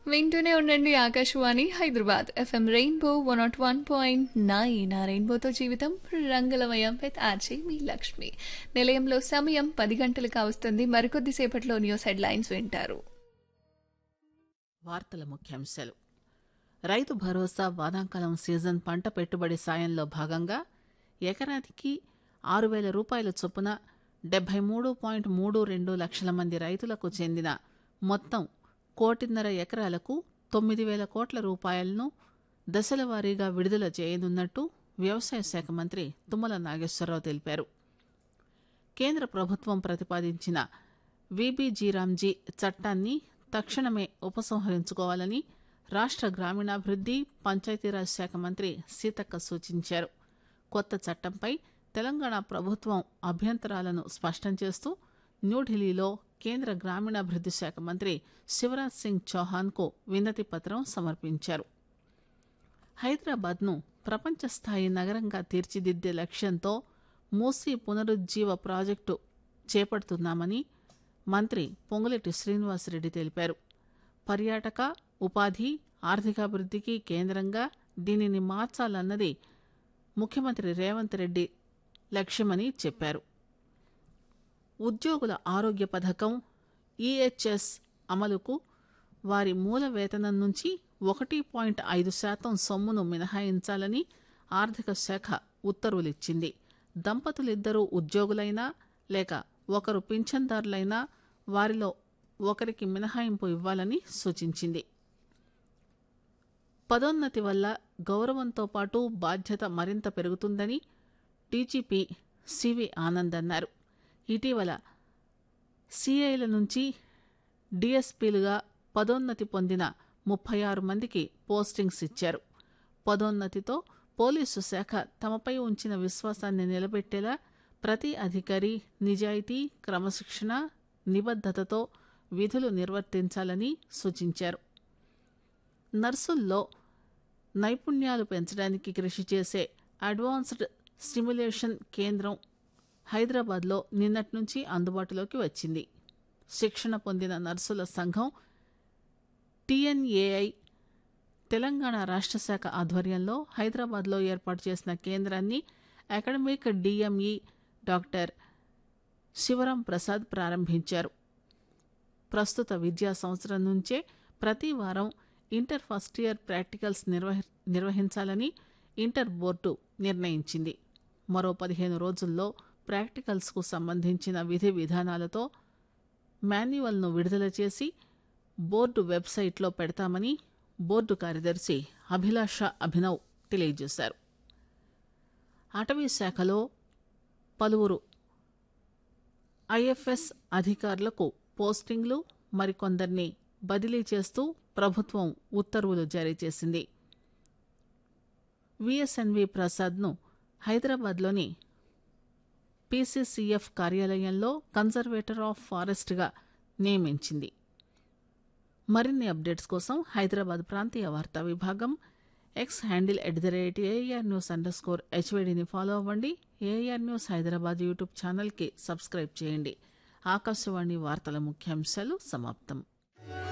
వింటూనే ఉండండి Akashvani Hyderabad FM rainbow one naught one point nine ఆ రెయిన్బోతో జీవితం రంగులమయం పెత్ ఆర్జే మీ లక్ష్మి నిలయంలో సమయం పది గంటలు కావస్తుంది మరికొద్దిసేపట్లో న్యూస్ హెడ్లైన్స్ వింటారు వార్తల ముఖ్యాంశాలు రైతు భరోసా వానాకాలం సీజన్ పంట పెట్టుబడి సాయంలో భాగంగా ఎకరానికి ఆరు వేల రూపాయల చొప్పున డెబ్బై మూడు పాయింట్ మూడు రెండు లక్షల మంది రైతులకు చెందిన మొత్తం కోటిన్నర ఎకరాలకు తొమ్మిది వేల కోట్ల రూపాయలను దశల వారీగా విడుదల చేయనున్నట్టు వ్యవసాయ శాఖ మంత్రి తుమ్మల నాగేశ్వరరావు తెలిపారు కేంద్ర ప్రభుత్వం ప్రతిపాదించిన విబిజీరామ్జీ చట్టాన్ని తక్షణమే ఉపసంహరించుకోవాలని రాష్ట్ర గ్రామీణాభివృద్ధి పంచాయతీరాజ్ శాఖ మంత్రి సీతక్క సూచించారు కొత్త చట్టంపై తెలంగాణ ప్రభుత్వం అభ్యంతరాలను స్పష్టం చేస్తూ న్యూఢిల్లీలో కేంద్ర గ్రామీణాభివృద్ధి శాఖ మంత్రి శివరాజ్ సింగ్ చౌహాన్కు వినతి పత్రం సమర్పించారు హైదరాబాద్ను ప్రపంచ స్థాయి నగరంగా తీర్చిదిద్దే లక్ష్యంతో మూసీ పునరుజ్జీవ ప్రాజెక్టు చేపడుతున్నామని మంత్రి పొంగులేటి శ్రీనివాసరెడ్డి తెలిపారు పర్యాటక ఉపాధి ఆర్థికాభివృద్ధికి కేంద్రంగా దీనిని మార్చాలన్నది ముఖ్యమంత్రి రేవంత్ రెడ్డి లక్ష్యమని చెప్పారు ఉద్యోగుల ఆరోగ్య పథకం ఈహెచ్ఎస్ అమలుకు వారి మూల వేతనం నుంచి ఒకటి పాయింట్ ఐదు శాతం సొమ్మును మినహాయించాలని ఆర్థిక శాఖ ఉత్తర్వులిచ్చింది దంపతులిద్దరూ ఉద్యోగులైనా లేక ఒకరు పింఛన్దారులైనా వారిలో ఒకరికి మినహాయింపు ఇవ్వాలని సూచించింది పదోన్నతి వల్ల గౌరవంతో పాటు బాధ్యత మరింత పెరుగుతుందని డీజీపీ సివి ఆనంద్ అన్నారు ఇటీవల సిఐల నుంచి డిఎస్పీలుగా పదోన్నతి పొందిన ముప్పై ఆరు మందికి పోస్టింగ్స్ ఇచ్చారు పదోన్నతితో పోలీసు శాఖ తమపై ఉంచిన విశ్వాసాన్ని నిలబెట్టేలా ప్రతి అధికారి నిజాయితీ క్రమశిక్షణ నిబద్ధతతో విధులు నిర్వర్తించాలని సూచించారు నర్సుల్లో నైపుణ్యాలు పెంచడానికి కృషి చేసే అడ్వాన్స్డ్ స్టిమ్యులేషన్ కేంద్రం హైదరాబాద్లో నిన్నటి నుంచి అందుబాటులోకి వచ్చింది శిక్షణ పొందిన నర్సుల సంఘం టీఎన్ఏఐ తెలంగాణ రాష్ట్ర శాఖ ఆధ్వర్యంలో హైదరాబాద్లో ఏర్పాటు చేసిన కేంద్రాన్ని academic DME doctor Shivaram Prasad ప్రారంభించారు ప్రస్తుత విద్యా సంవత్సరం నుంచే ప్రతి వారం ఇంటర్ ఫస్ట్ ఇయర్ ప్రాక్టికల్స్ నిర్వహి నిర్వహించాలని ఇంటర్ బోర్డు నిర్ణయించింది మరో పదిహేను రోజుల్లో ప్రాక్టికల్స్కు సంబంధించిన విధి విధానాలతో మాన్యువల్ను విడుదల చేసి బోర్డు వెబ్సైట్లో పెడతామని బోర్డు కార్యదర్శి అభిలాష అభినవ్ తెలియజేశారు అటవీ శాఖలో పలువురు ఐఎఫ్ఎస్ అధికారులకు పోస్టింగ్లు మరికొందరిని బదిలీ చేస్తూ ప్రభుత్వం ఉత్తర్వులు జారీ చేసింది విఎస్ఎన్వి ప్రసాద్ను హైదరాబాద్లోని పీసీసీఎఫ్ కార్యాలయంలో కన్జర్వేటర్ ఆఫ్ ఫారెస్ట్గా నియమించింది మరిన్ని అప్డేట్స్ కోసం హైదరాబాద్ ప్రాంతీయ వార్తా విభాగం X handle at the rate AIR news underscore స్కోర్ హెచ్వేడిని ఫాలో అవ్వండి ఏఆర్ న్యూస్ హైదరాబాద్ యూట్యూబ్ ఛానల్కి సబ్స్క్రైబ్ చేయండి ఆకాశవాణి వార్తల ముఖ్యాంశాలు సమాప్తం